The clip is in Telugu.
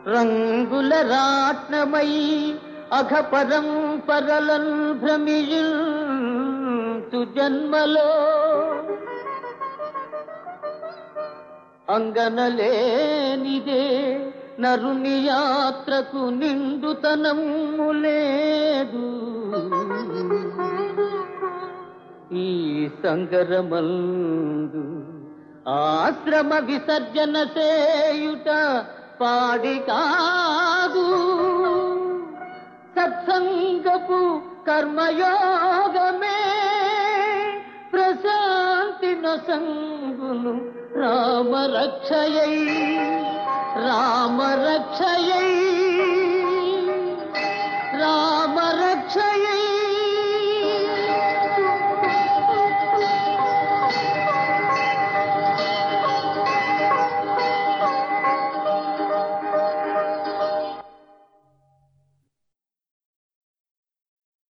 రంగుల రాట్నమై అఘ పరంపరలన్ భ్రమియుతు జన్మలో అంగనలేనిదే నరుని యాత్రకు నిండుతనము లేదు ఈ సంగరమందు ఆశ్రమ విసర్జన చేయుట పాడి కాదు సత్సంగపు కర్మయోగమే ప్రశాంతి నొసంగును రామరక్షయై రామరక్షయై